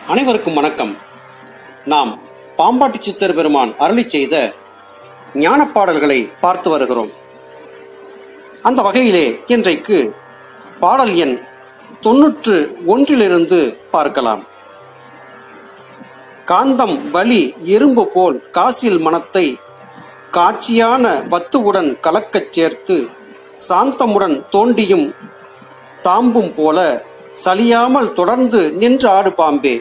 அனைவருக்கும் வணக்கம் நாம் பாம்பாட்டி சித்தர் பெருமான் அருளி செய்த ஞானப் பாடல்களை பார்த்து வருகிறோம் அந்த வகையிலே இன்றைக்கு பாடல் எண் தொன்னூற்று ஒன்றிலிருந்து பார்க்கலாம் காந்தம் வலி இரும்பு போல் காசில் மனத்தை காட்சியான வத்துவுடன் கலக்கச் சேர்த்து சாந்தமுடன் தோண்டியும் தாம்பும் போல சலியாமல் தொடர்ந்து நின்று ஆடு பாம்பே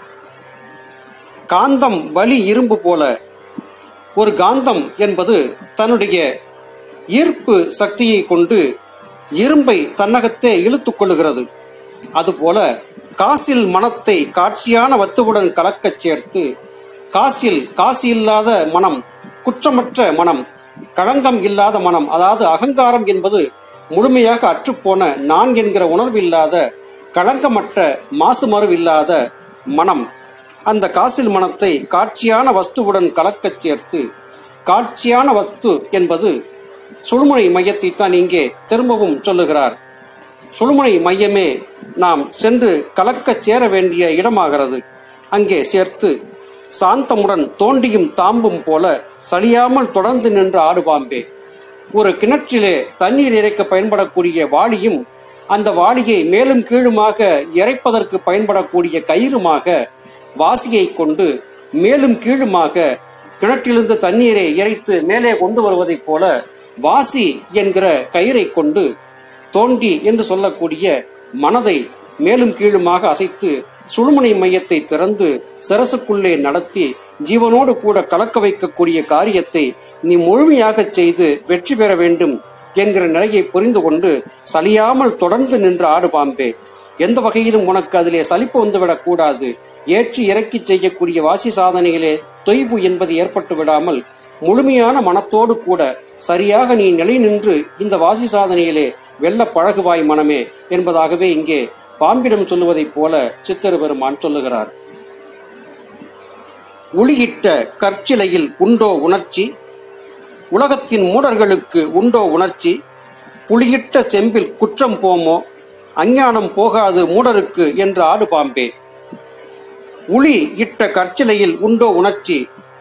காந்தம் வலி இரும்பு போல ஒரு காந்தம் என்பது தன்னுடைய ஈர்ப்பு சக்தியை கொண்டு இரும்பை தன்னகத்தே இழுத்துக் கொள்ளுகிறது அதுபோல காசில் மனத்தை காட்சியான வத்துவுடன் கலக்கச் சேர்த்து காசில் காசி இல்லாத மனம் குற்றமற்ற மனம் களங்கம் இல்லாத மனம் அதாவது அகங்காரம் என்பது முழுமையாக அற்றுப்போன நான் என்கிற உணர்வு இல்லாத களங்கமற்ற மாசுமறு இல்லாத மனம் அந்த காசில் மனத்தை காட்சியான வஸ்துவுடன் கலக்கச் சேர்த்து காட்சியான வஸ்து என்பது சுழுமுனை மையத்தை தான் இங்கே திரும்பவும் சொல்லுகிறார் சுழுமுனை மையமே நாம் சென்று கலக்கச் சேர வேண்டிய இடமாகிறது அங்கே சேர்த்து சாந்தமுடன் தோண்டியும் தாம்பும் போல சலியாமல் தொடர்ந்து நின்று ஆடுபாம்பே ஒரு கிணற்றிலே தண்ணீர் இறைக்க பயன்படக்கூடிய வாளியும் அந்த வாளியை மேலும் கீழுமாக இறைப்பதற்கு பயன்படக்கூடிய கயிறுமாக வாசியை கொண்டு மேலும் கீழுமாக கிணற்றிலிருந்து தண்ணீரை இறைத்து மேலே கொண்டு வருவதைப் போல வாசி என்கிற கயிறை கொண்டு தோண்டி என்று சொல்லக்கூடிய மனதை மேலும் கீழுமாக அசைத்து சுழுமுனை மையத்தை திறந்து சிரசுக்குள்ளே நடத்தி ஜீவனோடு கூட கலக்க வைக்கக்கூடிய காரியத்தை நீ முழுமையாக செய்து வெற்றி பெற வேண்டும் என்கிற நிலையை புரிந்து கொண்டு சலியாமல் தொடர்ந்து நின்று ஆடு பாம்பே எந்த வகையிலும் உனக்கு அதிலே சலிப்பு வந்துவிடக் கூடாது ஏற்றி இறக்கி செய்யக்கூடிய வாசி சாதனையிலே தொய்வு என்பது ஏற்பட்டு விடாமல் முழுமையான மனத்தோடு கூட சரியாக நீ நிலை நின்று இந்த வாசி சாதனையிலே வெல்ல பழகுவாய் மனமே என்பதாகவே இங்கே பாம்பிடம் சொல்லுவதைப் போல சித்தர் பெருமான் சொல்லுகிறார் உளியிட்ட கற்சிலையில் உண்டோ உணர்ச்சி உலகத்தின் மூடர்களுக்கு உண்டோ உணர்ச்சி புளியிட்ட செம்பில் குற்றம் போமோ அஞ்ஞானம் போகாது மூடருக்கு என்று ஆடு பாம்பே உளி இட்ட கற்சிலையில் உண்டோ உணர்ச்சி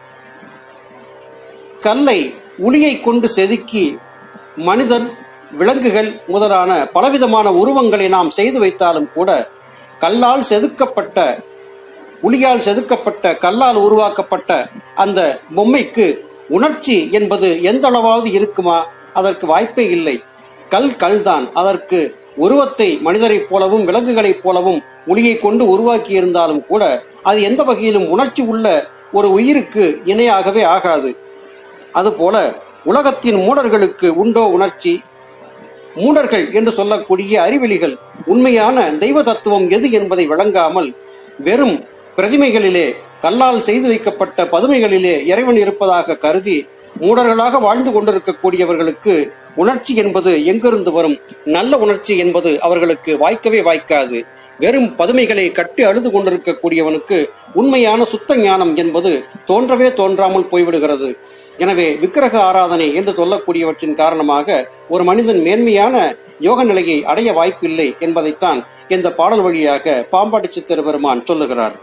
கல்லை உளியை கொண்டு செதுக்கி மனிதன் விலங்குகள் முதலான பலவிதமான உருவங்களை நாம் செய்து வைத்தாலும் கூட கல்லால் செதுக்கப்பட்ட உளியால் செதுக்கப்பட்ட கல்லால் உருவாக்கப்பட்ட அந்த பொம்மைக்கு உணர்ச்சி என்பது எந்த அளவாவது இருக்குமா அதற்கு வாய்ப்பே இல்லை கல் கல்தான் அதற்கு உருவத்தை மனிதரைப் போலவும் விலங்குகளைப் போலவும் ஒளியை கொண்டு உருவாக்கி இருந்தாலும் கூட அது எந்த வகையிலும் உணர்ச்சி உள்ள ஒரு உயிருக்கு இணையாகவே ஆகாது அதுபோல உலகத்தின் மூடர்களுக்கு உண்டோ உணர்ச்சி மூடர்கள் என்று சொல்லக்கூடிய அறிவெளிகள் உண்மையான தெய்வ தத்துவம் எது என்பதை விளங்காமல் வெறும் பிரதிமைகளிலே கல்லால் செய்து வைக்கப்பட்ட பதுமைகளிலே இறைவன் இருப்பதாக கருதி மூடர்களாக வாழ்ந்து கொண்டிருக்கக்கூடியவர்களுக்கு உணர்ச்சி என்பது எங்கிருந்து வரும் நல்ல உணர்ச்சி என்பது அவர்களுக்கு வாய்க்கவே வாய்க்காது வெறும் பதுமைகளை கட்டி அழுது கொண்டிருக்கக்கூடியவனுக்கு உண்மையான சுத்த ஞானம் என்பது தோன்றவே தோன்றாமல் போய்விடுகிறது எனவே விக்கிரக ஆராதனை என்று சொல்லக்கூடியவற்றின் காரணமாக ஒரு மனிதன் மேன்மையான யோக நிலையை அடைய வாய்ப்பில்லை என்பதைத்தான் இந்த பாடல் வழியாக பாம்பாட்டி சித்திர பெருமான் சொல்லுகிறார்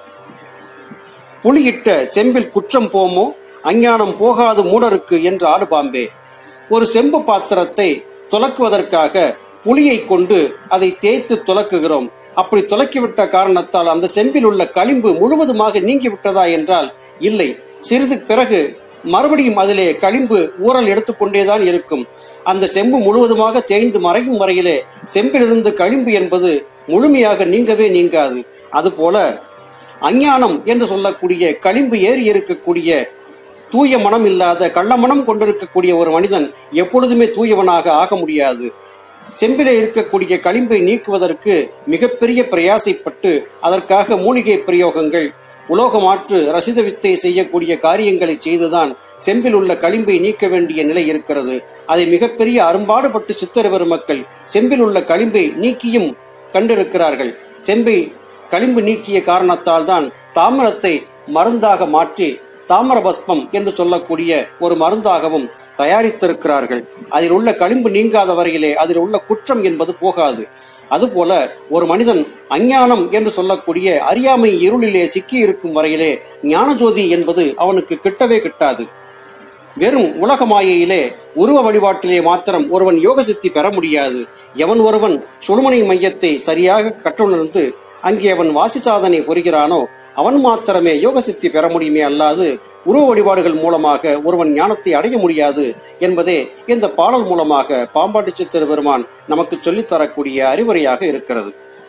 புலியிட்ட செம்பில் குற்றம் போமோ அஞ்ஞானம் போகாது மூடருக்கு என்று ஆடு பாம்பே ஒரு செம்பு பாத்திரத்தை துலக்குவதற்காக புளியை கொண்டு அதை தேய்த்து துலக்குகிறோம் அப்படி துலக்கிவிட்ட காரணத்தால் அந்த செம்பில் உள்ள களிம்பு முழுவதுமாக நீங்கிவிட்டதா என்றால் இல்லை சிறிது பிறகு மறுபடியும் அதிலே களிம்பு ஊறல் எடுத்துக்கொண்டேதான் இருக்கும் அந்த செம்பு முழுவதுமாக தேய்ந்து மறையும் வரையிலே செம்பிலிருந்து களிம்பு என்பது முழுமையாக நீங்கவே நீங்காது அதுபோல அஞ்ஞானம் என்று சொல்லக்கூடிய களிம்பு ஏறி இருக்கக்கூடிய தூய மனம் இல்லாத கள்ளமனம் கொண்டிருக்கக்கூடிய ஒரு மனிதன் எப்பொழுதுமே தூயவனாக ஆக முடியாது செம்பிலே இருக்கக்கூடிய களிம்பை நீக்குவதற்கு மிகப்பெரிய பிரயாசைப்பட்டு அதற்காக மூலிகை பிரயோகங்கள் உலோக மாற்று ரசித வித்தை செய்யக்கூடிய காரியங்களை செய்துதான் செம்பில் உள்ள களிம்பை நீக்க வேண்டிய நிலை இருக்கிறது அதை மிகப்பெரிய அரும்பாடுபட்டு சித்தர் பெருமக்கள் செம்பில் உள்ள களிம்பை நீக்கியும் கண்டிருக்கிறார்கள் செம்பை களிம்பு நீக்கிய காரணத்தால் தான் தாமிரத்தை மருந்தாக மாற்றி தாமர பஸ்பம் என்று சொல்லக்கூடிய ஒரு மருந்தாகவும் தயாரித்திருக்கிறார்கள் அதில் உள்ள களிம்பு நீங்காத வரையிலே அதில் உள்ள குற்றம் என்பது போகாது அதுபோல ஒரு மனிதன் அஞ்ஞானம் என்று சொல்லக்கூடிய அறியாமை இருளிலே சிக்கி இருக்கும் வரையிலே ஞானஜோதி என்பது அவனுக்கு கிட்டவே கிட்டாது வெறும் உலக மாயையிலே உருவ வழிபாட்டிலே மாத்திரம் ஒருவன் யோக சித்தி பெற முடியாது எவன் ஒருவன் சுழுமனை மையத்தை சரியாக கற்றுணர்ந்து அங்கே அவன் வாசி சாதனை புரிகிறானோ அவன் மாத்திரமே யோக சித்தி பெற முடியுமே அல்லாது உருவ வழிபாடுகள் மூலமாக ஒருவன் ஞானத்தை அடைய முடியாது என்பதே இந்த பாடல் மூலமாக பாம்பாட்டி சித்திர பெருமான் நமக்கு சொல்லித் தரக்கூடிய அறிவுரையாக இருக்கிறது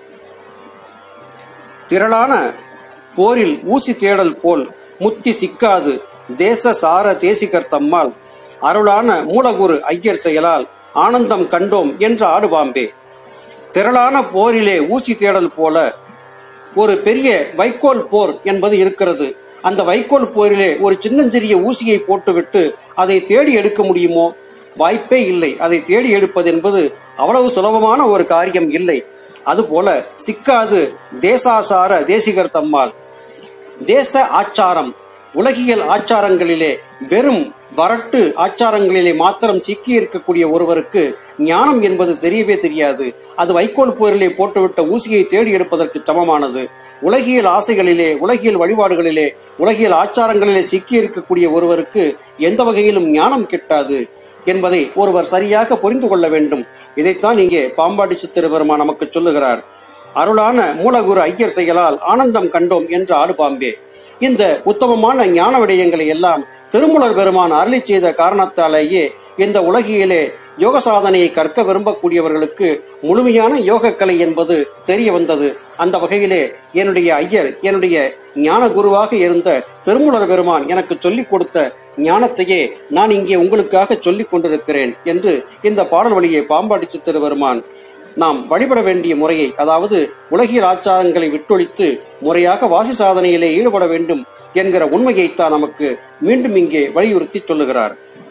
திரளான போரில் ஊசி தேடல் போல் முத்தி சிக்காது தேச சார தேசிகர் தம்மால் அருளான மூலகுரு ஐயர் செயலால் ஆனந்தம் கண்டோம் என்று ஆடுபாம்பே திரளான போரிலே ஊசி தேடல் போல ஒரு பெரிய வைக்கோல் போர் என்பது இருக்கிறது அந்த வைக்கோல் போரிலே ஒரு சின்னஞ்சிறிய ஊசியை போட்டுவிட்டு அதை தேடி எடுக்க முடியுமோ வாய்ப்பே இல்லை அதை தேடி எடுப்பது என்பது அவ்வளவு சுலபமான ஒரு காரியம் இல்லை அதுபோல சிக்காது தேசாசார தேசிகர் தம்மால் தேச ஆச்சாரம் உலகியல் ஆச்சாரங்களிலே வெறும் வரட்டு ஆச்சாரங்களிலே மாத்திரம் சிக்கி இருக்கக்கூடிய ஒருவருக்கு ஞானம் என்பது தெரியவே தெரியாது அது வைக்கோல் போரிலே போட்டுவிட்ட ஊசியை தேடி எடுப்பதற்கு சமமானது உலகியல் ஆசைகளிலே உலகியல் வழிபாடுகளிலே உலகியல் ஆச்சாரங்களிலே சிக்கி இருக்கக்கூடிய ஒருவருக்கு எந்த வகையிலும் ஞானம் கிட்டாது என்பதை ஒருவர் சரியாக புரிந்து கொள்ள வேண்டும் இதைத்தான் இங்கே பாம்பாட்டி சித்திரபெருமா நமக்கு சொல்லுகிறார் அருளான மூலகுரு ஐயர் செயலால் ஆனந்தம் கண்டோம் என்று ஆடுபாம்பே இந்த உத்தமமான ஞான விடயங்களை எல்லாம் திருமுலர் பெருமான் அருளி செய்த காரணத்தாலேயே இந்த உலகியலே யோக சாதனையை கற்க விரும்பக்கூடியவர்களுக்கு முழுமையான யோக கலை என்பது தெரிய வந்தது அந்த வகையிலே என்னுடைய ஐயர் என்னுடைய ஞான குருவாக இருந்த திருமுலர் பெருமான் எனக்கு சொல்லிக் கொடுத்த ஞானத்தையே நான் இங்கே உங்களுக்காக சொல்லிக் கொண்டிருக்கிறேன் என்று இந்த பாடல் வழியை பாம்பாட்டி சித்திர பெருமான் நாம் வழிபட வேண்டிய முறையை அதாவது உலகியல் ஆச்சாரங்களை விட்டொழித்து முறையாக வாசி சாதனையிலே ஈடுபட வேண்டும் என்கிற உண்மையைத்தான் நமக்கு மீண்டும் இங்கே வலியுறுத்தி சொல்லுகிறார்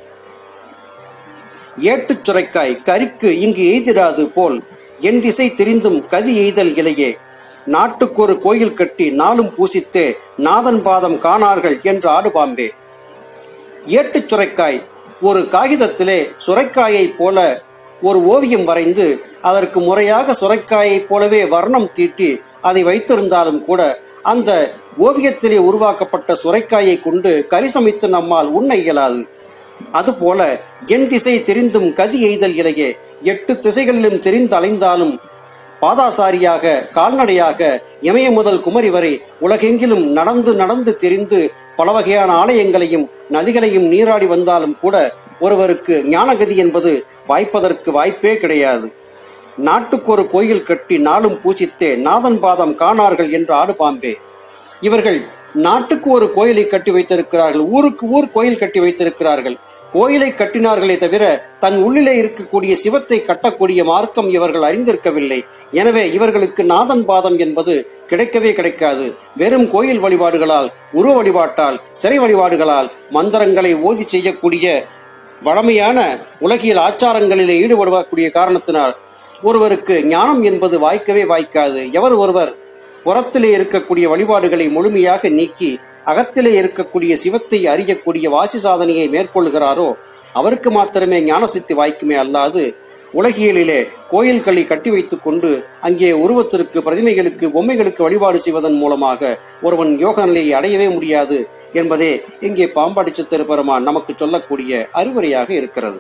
ஏட்டுச் சுரைக்காய் கரிக்கு இங்கு எய்திராது போல் என் திசை தெரிந்தும் கதி எய்தல் இலையே நாட்டுக்கொரு கோயில் கட்டி நாளும் பூசித்தே நாதன் பாதம் காணார்கள் என்று ஆடுபாம்பே ஏட்டுச் சுரைக்காய் ஒரு காகிதத்திலே சுரைக்காயைப் போல ஒரு ஓவியம் வரைந்து அதற்கு முறையாக சுரைக்காயைப் போலவே வர்ணம் தீட்டி அதை வைத்திருந்தாலும் கூட அந்த ஓவியத்திலே உருவாக்கப்பட்ட சுரைக்காயை கொண்டு கறி சமைத்து நம்மால் உண்ண இயலாது அதுபோல என் திசை தெரிந்தும் கதி எய்தல் இலையே எட்டு திசைகளிலும் தெரிந்து அலைந்தாலும் பாதாசாரியாக கால்நடையாக இமய முதல் குமரி வரை உலகெங்கிலும் நடந்து நடந்து தெரிந்து பல வகையான ஆலயங்களையும் நதிகளையும் நீராடி வந்தாலும் கூட ஒருவருக்கு ஞானகதி என்பது வாய்ப்பதற்கு வாய்ப்பே கிடையாது நாட்டுக்கு ஒரு கோயில் கட்டி நாளும் பூசித்தே நாதன் பாதம் காணார்கள் என்று ஆடு பாம்பே இவர்கள் நாட்டுக்கு ஒரு கோயிலை கட்டி வைத்திருக்கிறார்கள் ஊருக்கு ஊர் கோயில் கட்டி வைத்திருக்கிறார்கள் கோயிலை கட்டினார்களே தவிர தன் உள்ளிலே இருக்கக்கூடிய சிவத்தை கட்டக்கூடிய மார்க்கம் இவர்கள் அறிந்திருக்கவில்லை எனவே இவர்களுக்கு நாதன் பாதம் என்பது கிடைக்கவே கிடைக்காது வெறும் கோயில் வழிபாடுகளால் உருவ வழிபாட்டால் சிறை வழிபாடுகளால் மந்திரங்களை ஓதி செய்யக்கூடிய வழமையான உலகியல் ஆச்சாரங்களிலே ஈடுபடக்கூடிய காரணத்தினால் ஒருவருக்கு ஞானம் என்பது வாய்க்கவே வாய்க்காது எவர் ஒருவர் புறத்திலே இருக்கக்கூடிய வழிபாடுகளை முழுமையாக நீக்கி அகத்திலே இருக்கக்கூடிய சிவத்தை அறியக்கூடிய வாசி சாதனையை மேற்கொள்கிறாரோ அவருக்கு மாத்திரமே ஞான சித்தி வாய்க்குமே அல்லாது உலகியலிலே கோயில்களை கட்டி வைத்துக் கொண்டு அங்கே உருவத்திற்கு பிரதிமைகளுக்கு பொம்மைகளுக்கு வழிபாடு செய்வதன் மூலமாக ஒருவன் யோக நிலையை அடையவே முடியாது என்பதே இங்கே பாம்பாடி சித்திரபெருமான் நமக்கு சொல்லக்கூடிய அறிவுரையாக இருக்கிறது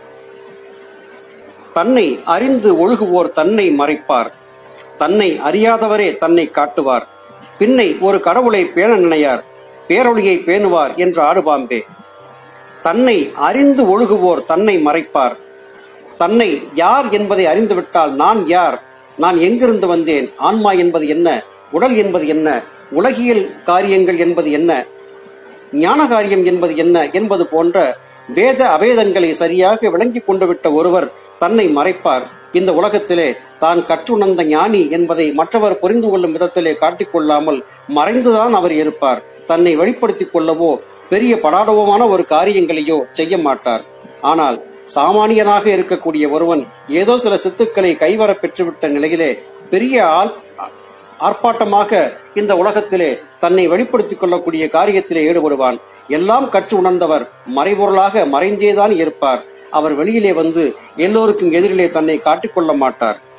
தன்னை அறிந்து ஒழுகுவோர் தன்னை மறைப்பார் தன்னை அறியாதவரே தன்னை காட்டுவார் பின்னை ஒரு கடவுளை பேண நினையார் பேரொழியை பேணுவார் என்று ஆடுபாம்பே தன்னை அறிந்து ஒழுகுவோர் தன்னை மறைப்பார் தன்னை யார் என்பதை அறிந்துவிட்டால் நான் யார் நான் எங்கிருந்து வந்தேன் ஆன்மா என்பது என்ன உடல் என்பது என்ன உலகியல் காரியங்கள் என்பது என்ன ஞான காரியம் என்பது என்ன என்பது போன்ற வேத அபேதங்களை சரியாக விளங்கிக் கொண்டு விட்ட ஒருவர் தன்னை மறைப்பார் இந்த உலகத்திலே தான் கற்றுணர்ந்த ஞானி என்பதை மற்றவர் புரிந்து கொள்ளும் விதத்திலே காட்டிக்கொள்ளாமல் மறைந்துதான் அவர் இருப்பார் தன்னை வெளிப்படுத்திக் கொள்ளவோ பெரிய படாடவமான ஒரு காரியங்களையோ செய்ய மாட்டார் ஆனால் சாமானியனாக இருக்கக்கூடிய ஒருவன் ஏதோ சில சித்துக்களை கைவர பெற்றுவிட்ட நிலையிலே பெரிய ஆள் ஆர்ப்பாட்டமாக இந்த உலகத்திலே தன்னை வெளிப்படுத்திக் கொள்ளக்கூடிய காரியத்திலே ஈடுபடுவான் எல்லாம் கற்று உணர்ந்தவர் மறைபொருளாக மறைந்தேதான் இருப்பார் அவர் வெளியிலே வந்து எல்லோருக்கும் எதிரிலே தன்னை காட்டிக்கொள்ள மாட்டார்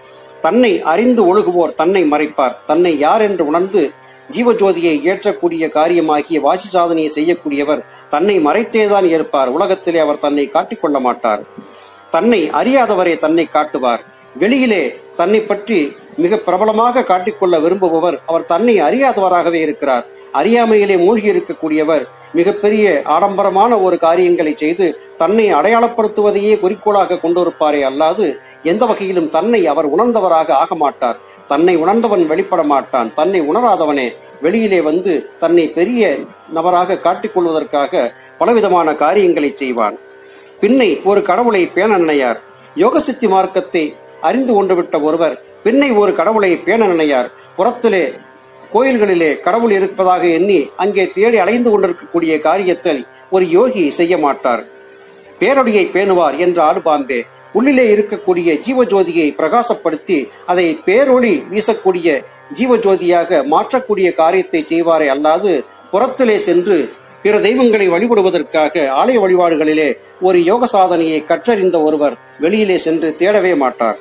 தன்னை அறிந்து ஒழுகுவோர் தன்னை மறைப்பார் தன்னை யார் என்று உணர்ந்து ஜீவஜோதியை ஏற்றக்கூடிய காரியமாகிய வாசி சாதனையை செய்யக்கூடியவர் தன்னை மறைத்தேதான் இருப்பார் உலகத்திலே அவர் தன்னை காட்டிக்கொள்ள மாட்டார் தன்னை அறியாதவரே தன்னை காட்டுவார் வெளியிலே தன்னை பற்றி மிக பிரபலமாக காட்டிக்கொள்ள விரும்புபவர் அவர் தன்னை அறியாதவராகவே இருக்கிறார் அறியாமையிலே மூழ்கி இருக்கக்கூடியவர் மிகப்பெரிய ஆடம்பரமான ஒரு காரியங்களை செய்து தன்னை அடையாளப்படுத்துவதையே குறிக்கோளாக கொண்டிருப்பாரே அல்லாது எந்த வகையிலும் தன்னை அவர் உணர்ந்தவராக ஆக மாட்டார் தன்னை உணர்ந்தவன் வெளிப்பட மாட்டான் தன்னை உணராதவனே வெளியிலே வந்து தன்னை பெரிய நபராக காட்டிக்கொள்வதற்காக பலவிதமான காரியங்களை செய்வான் பின்னை ஒரு கடவுளை பேண நினையார் யோகசித்தி மார்க்கத்தை அறிந்து கொண்டு விட்ட ஒருவர் பின்னை ஒரு கடவுளை பேண நினையார் புறத்திலே கோயில்களிலே கடவுள் இருப்பதாக எண்ணி அங்கே தேடி அலைந்து கொண்டிருக்கக்கூடிய காரியத்தில் ஒரு யோகி செய்ய மாட்டார் பேரொழியை பேணுவார் என்ற ஆடுபாம்பே உள்ளிலே இருக்கக்கூடிய ஜீவஜோதியை பிரகாசப்படுத்தி அதை பேரொளி வீசக்கூடிய ஜீவஜோதியாக மாற்றக்கூடிய காரியத்தை செய்வாரே அல்லாது புறத்திலே சென்று பிற தெய்வங்களை வழிபடுவதற்காக ஆலய வழிபாடுகளிலே ஒரு யோக சாதனையை கற்றறிந்த ஒருவர் வெளியிலே சென்று தேடவே மாட்டார்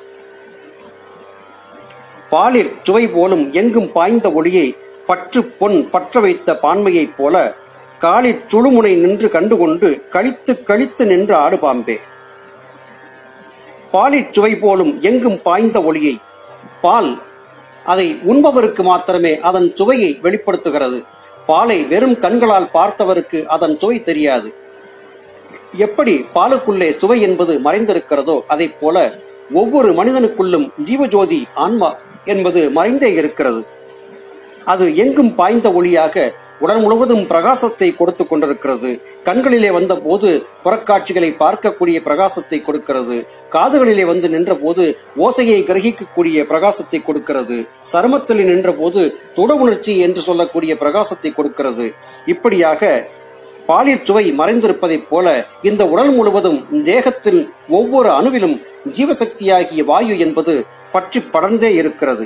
பாலிற் சுவை போலும் எங்கும் பாய்ந்த ஒளியை பற்று பொன் பற்ற வைத்த பான்மையைப் போல காலிற் சுழுமுனை நின்று கண்டுகொண்டு கழித்து கழித்து நின்ற ஆடுபாம்பே பாலிற் சுவை போலும் எங்கும் பாய்ந்த ஒளியை பால் அதை உண்பவருக்கு மாத்திரமே அதன் சுவையை வெளிப்படுத்துகிறது பாலை வெறும் கண்களால் பார்த்தவருக்கு அதன் சுவை தெரியாது எப்படி பாலுக்குள்ளே சுவை என்பது மறைந்திருக்கிறதோ அதை போல ஒவ்வொரு மனிதனுக்குள்ளும் ஜீவஜோதி ஆன்மா என்பது மறைந்தே இருக்கிறது அது எங்கும் பாய்ந்த ஒளியாக உடல் முழுவதும் பிரகாசத்தை கொடுத்து கொண்டிருக்கிறது கண்களிலே வந்த போது புறக்காட்சிகளை பார்க்கக்கூடிய பிரகாசத்தை கொடுக்கிறது காதுகளிலே வந்து நின்ற போது ஓசையை கிரகிக்கக்கூடிய பிரகாசத்தை கொடுக்கிறது சருமத்தில் நின்ற போது தொட உணர்ச்சி என்று சொல்லக்கூடிய பிரகாசத்தை கொடுக்கிறது இப்படியாக பாலிற் சுவை மறைந்திருப்பதைப் போல இந்த உடல் முழுவதும் தேகத்தின் ஒவ்வொரு அணுவிலும் ஜீவசக்தியாகிய வாயு என்பது பற்றி படர்ந்தே இருக்கிறது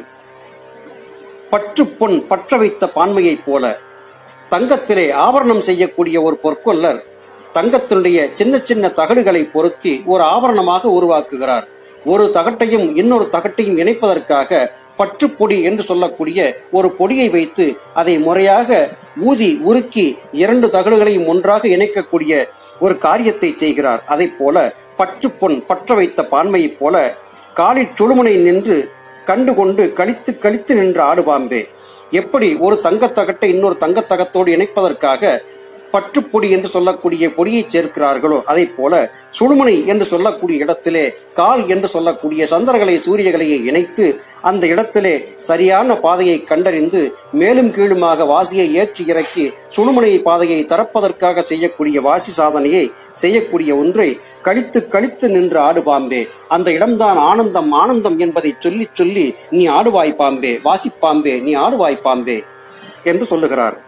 பற்று பொன் பற்ற வைத்த பான்மையைப் போல தங்கத்திலே ஆபரணம் செய்யக்கூடிய ஒரு பொற்கொல்லர் தங்கத்தினுடைய சின்ன சின்ன தகடுகளை பொருத்தி ஒரு ஆபரணமாக உருவாக்குகிறார் ஒரு தகட்டையும் இன்னொரு தகட்டையும் இணைப்பதற்காக பற்றுப்பொடி என்று சொல்லக்கூடிய ஒரு பொடியை வைத்து அதை முறையாக ஊதி உருக்கி இரண்டு தகடுகளையும் ஒன்றாக இணைக்கக்கூடிய ஒரு காரியத்தை செய்கிறார் அதைப் போல பற்று பொன் பற்ற வைத்த பான்மையைப் போல காலிற் சுழுமுனை நின்று கண்டுகொண்டு கழித்து கழித்து நின்ற ஆடுபாம்பே எப்படி ஒரு தங்கத்தகட்டை இன்னொரு தங்கத்தகத்தோடு இணைப்பதற்காக பற்றுப்பொடி என்று சொல்லக்கூடிய பொடியை சேர்க்கிறார்களோ அதை போல சுழுமுனை என்று சொல்லக்கூடிய இடத்திலே கால் என்று சொல்லக்கூடிய சந்திரகளை சூரியகளையை இணைத்து அந்த இடத்திலே சரியான பாதையை கண்டறிந்து மேலும் கீழுமாக வாசியை ஏற்றி இறக்கி சுழுமுனை பாதையை திறப்பதற்காக செய்யக்கூடிய வாசி சாதனையை செய்யக்கூடிய ஒன்றை கழித்து கழித்து நின்று ஆடுபாம்பே அந்த இடம்தான் ஆனந்தம் ஆனந்தம் என்பதை சொல்லி சொல்லி நீ ஆடுவாய் பாம்பே வாசிப்பாம்பே நீ ஆடுவாய் பாம்பே என்று சொல்லுகிறார்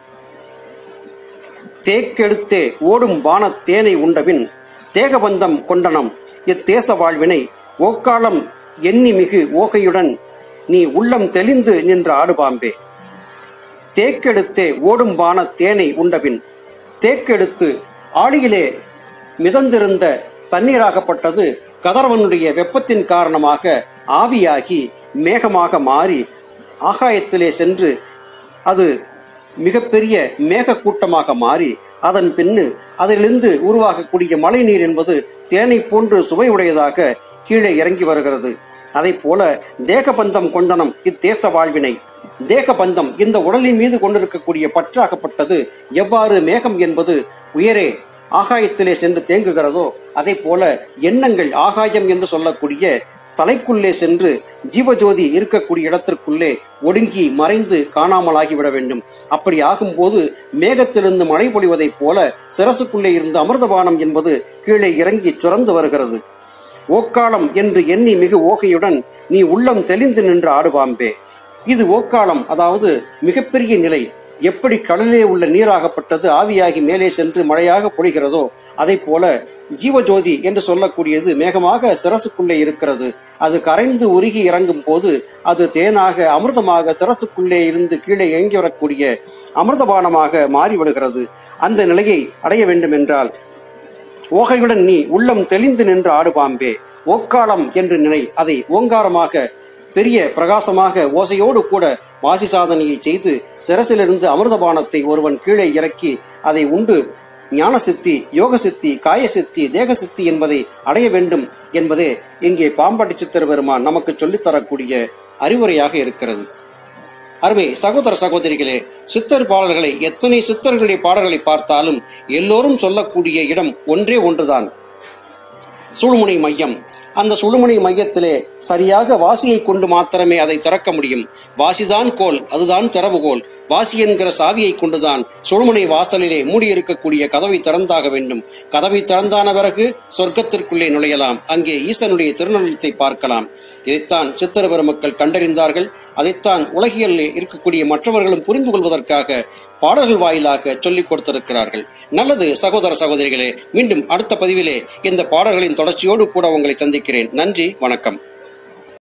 தேக்கெடுத்தே ஓடும் வானத் தேனை உண்டபின் தேகபந்தம் கொண்டனம் இத்தேச வாழ்வினை ஓக்காலம் எண்ணி மிகு ஓகையுடன் நீ உள்ளம் தெளிந்து நின்ற ஆடுபாம்பே தேக்கெடுத்தே ஓடும் வானத் தேனை உண்டபின் தேக்கெடுத்து ஆளியிலே மிதந்திருந்த தண்ணீராகப்பட்டது கதர்வனுடைய வெப்பத்தின் காரணமாக ஆவியாகி மேகமாக மாறி ஆகாயத்திலே சென்று அது மிகப்பெரிய மேக கூட்டமாக மாறி அதன் பின்னு அதிலிருந்து உருவாகக்கூடிய மழை நீர் என்பது தேனை போன்று சுவையுடையதாக கீழே இறங்கி வருகிறது அதை போல தேகபந்தம் கொண்டனம் இத்தேச வாழ்வினை தேகபந்தம் இந்த உடலின் மீது கொண்டிருக்கக்கூடிய பற்றாகப்பட்டது எவ்வாறு மேகம் என்பது உயரே ஆகாயத்திலே சென்று தேங்குகிறதோ அதை போல எண்ணங்கள் ஆகாயம் என்று சொல்லக்கூடிய தலைக்குள்ளே சென்று ஜீவஜோதி இருக்கக்கூடிய இடத்திற்குள்ளே ஒடுங்கி மறைந்து காணாமலாகிவிட வேண்டும் அப்படி ஆகும்போது மேகத்திலிருந்து மழை பொழிவதைப் போல சிரசுக்குள்ளே இருந்த அமிர்தபானம் என்பது கீழே இறங்கி சுரந்து வருகிறது ஓக்காலம் என்று எண்ணி மிகு ஓகையுடன் நீ உள்ளம் தெளிந்து நின்ற ஆடுபாம்பே இது ஓக்காலம் அதாவது மிகப்பெரிய நிலை எப்படி கடலிலே உள்ள நீராகப்பட்டது ஆவியாகி மேலே சென்று மழையாக பொழிகிறதோ அதை போல ஜீவஜோதி என்று சொல்லக்கூடியது மேகமாக சிரசுக்குள்ளே இருக்கிறது அது கரைந்து உருகி இறங்கும் போது அது தேனாக அமிர்தமாக சிரசுக்குள்ளே இருந்து கீழே இறங்கி வரக்கூடிய அமிர்தபானமாக மாறிவிடுகிறது அந்த நிலையை அடைய வேண்டும் என்றால் ஓகையுடன் நீ உள்ளம் தெளிந்து நின்று ஆடுபாம்பே ஓக்காலம் என்று நினை அதை ஓங்காரமாக பெரிய பிரகாசமாக ஓசையோடு கூட வாசி சாதனையை செய்து சிரசிலிருந்து அமிர்தபானத்தை ஒருவன் கீழே இறக்கி அதை உண்டு ஞான சித்தி யோக சித்தி காய சித்தி தேக சித்தி என்பதை அடைய வேண்டும் என்பதே இங்கே பாம்பாட்டி சித்திர பெருமான் நமக்கு சொல்லித் தரக்கூடிய அறிவுரையாக இருக்கிறது அருமை சகோதர சகோதரிகளே சித்தர் பாடல்களை எத்தனை சித்தர்களுடைய பாடல்களை பார்த்தாலும் எல்லோரும் சொல்லக்கூடிய இடம் ஒன்றே ஒன்றுதான் சுழுமுனை மையம் அந்த சுழுமுனை மையத்திலே சரியாக வாசியை கொண்டு மாத்திரமே அதை திறக்க முடியும் வாசிதான் கோல் அதுதான் திறவுகோல் வாசி என்கிற சாவியை கொண்டுதான் சுழுமுனை வாசலிலே மூடியிருக்கக்கூடிய கதவை திறந்தாக வேண்டும் கதவை திறந்தான பிறகு சொர்க்கத்திற்குள்ளே நுழையலாம் அங்கே ஈசனுடைய திருநலத்தை பார்க்கலாம் இதைத்தான் சித்திர பெருமக்கள் கண்டறிந்தார்கள் அதைத்தான் உலகியல் இருக்கக்கூடிய மற்றவர்களும் புரிந்து கொள்வதற்காக பாடல்கள் வாயிலாக சொல்லிக் கொடுத்திருக்கிறார்கள் நல்லது சகோதர சகோதரிகளே மீண்டும் அடுத்த பதிவிலே இந்த பாடல்களின் தொடர்ச்சியோடு கூட உங்களை சந்திக்கிறேன் நன்றி வணக்கம்